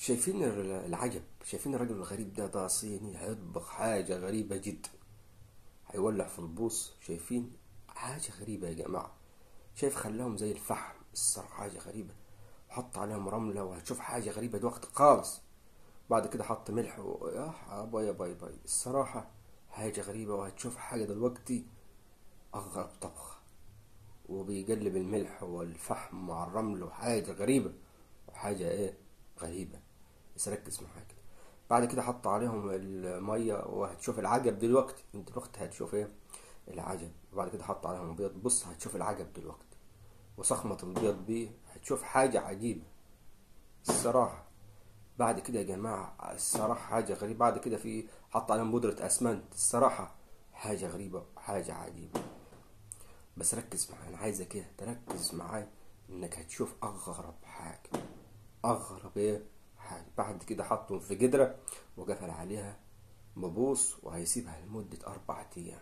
شايفين ال- العجب شايفين الراجل الغريب ده ده صيني هيطبخ حاجة غريبة جدا هيولع في البوص شايفين حاجة غريبة يا جماعة شايف خلاهم زي الفحم الصراحة حاجة غريبة وحط عليهم رملة وهتشوف حاجة غريبة دلوقتي خالص بعد كده حط ملح و... يا باي باي باي الصراحة حاجة غريبة وهتشوف حاجة دلوقتي أغرب طبخ وبيقلب الملح والفحم مع الرمل وحاجة غريبة وحاجة ايه غريبة بس ركز معايا كده بعد كده حط عليهم المية وهتشوف العجب دلوقتي انت دلوقتي هتشوف ايه العجب وبعد كده حط عليهم بيض بص هتشوف العجب دلوقتي وصخمة البيض دي هتشوف حاجة عجيبة الصراحة بعد كده يا جماعة الصراحة حاجة غريبة بعد كده في حط عليهم بودرة أسمنت الصراحة حاجة غريبة وحاجة عجيبة بس ركز معايا أنا عايزك إيه تركز معايا إنك هتشوف أغرب حاجة أغرب إيه حاجة بعد كده حطهم في جدرة وقفل عليها ببوص وهيسيبها لمدة أربعة أيام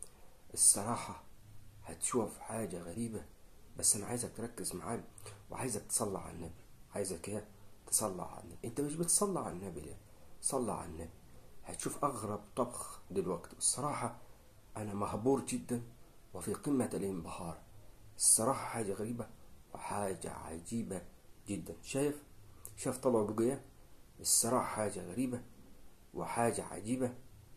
الصراحة هتشوف حاجة غريبة بس أنا عايزك تركز معايا وعايزك تصلي على النبي عايزك إيه تصلي على النبي أنت مش بتصلي على النبي ليه صلي على النبي هتشوف أغرب طبخ دلوقتي الصراحة أنا مهبور جدا وفي قمة الانبهار الصراحة حاجة غريبة وحاجة عجيبة جدا شايف شايف طلعوا بقية الصراحة حاجة غريبة وحاجة عجيبة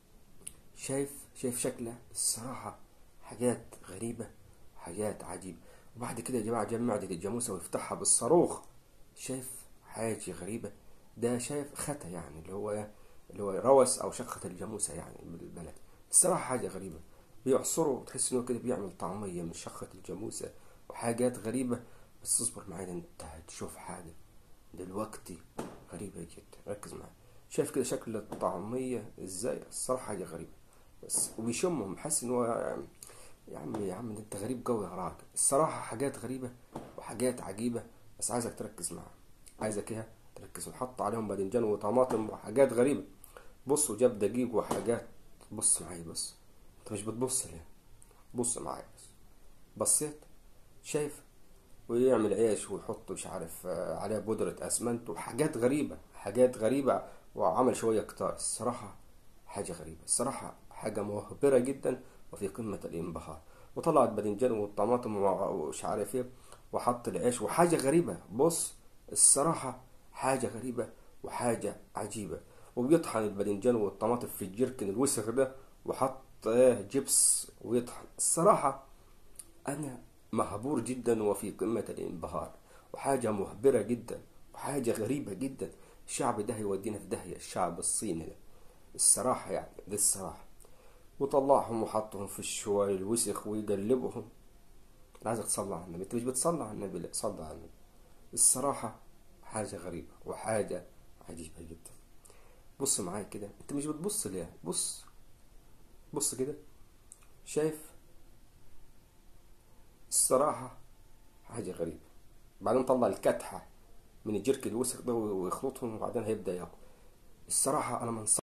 شايف شايف شكله الصراحة حاجات غريبة وحاجات عجيبة وبعد كده يا جماعة جمع معدة الجاموسة ويفتحها بالصاروخ شايف حاجة غريبة ده شايف ختة يعني اللي هو اللي هو روس أو شقة الجاموسة يعني بالبلد الصراحة حاجة غريبة بيعصروا تحس إنه كده بيعمل طعمية من شقة الجاموسة وحاجات غريبة بس اصبر معايا انت هتشوف حاجة دلوقتي غريبة جدا ركز معايا شايف كده شكل الطعمية ازاي الصراحة حاجة غريبة بس وبيشمهم حاسس ان هو يا عم يا عم ده انت غريب قوي يا راجل الصراحة حاجات غريبة وحاجات عجيبة بس عايزك تركز معايا عايزك ايه تركز وحط عليهم باذنجان وطماطم وحاجات غريبة بص وجاب دقيق وحاجات بص معايا بص انت مش بتبص ليه بص معايا بس بصيت شايف ويعمل عيش ويحط مش عارف آه، عليها بودرة أسمنت وحاجات غريبة حاجات غريبة وعمل شوية كتار الصراحة حاجة غريبة الصراحة حاجة مهبرة جدا وفي قمة الانبهار وطلعت باذنجان والطماطم ومع- ومش عارف ايه وحط العيش وحاجة غريبة بص الصراحة حاجة غريبة وحاجة عجيبة وبيطحن الباذنجان والطماطم في الجركن الوسخ ده وحط ايه جبس ويطحن الصراحة أنا مهبور جدا وفي قمة الانبهار وحاجة مهبرة جدا وحاجة غريبة جدا الشعب ده هيودينا في داهية الشعب الصيني ده الصراحة يعني دي الصراحة وطلعهم وحطهم في الشواي الوسخ ويقلبهم أنا عايزك تصلي على النبي انت مش بتصلي على النبي لا صلي على النبي الصراحة حاجة غريبة وحاجة عجيبة جدا بص معايا كده انت مش بتبص ليه بص بص كده شايف الصراحة حاجة غريبة بعدين طلع الكتحة من الجرك الوسخ ده ويخلطهم وبعدين هيبدأ ياكل الصراحة أنا ما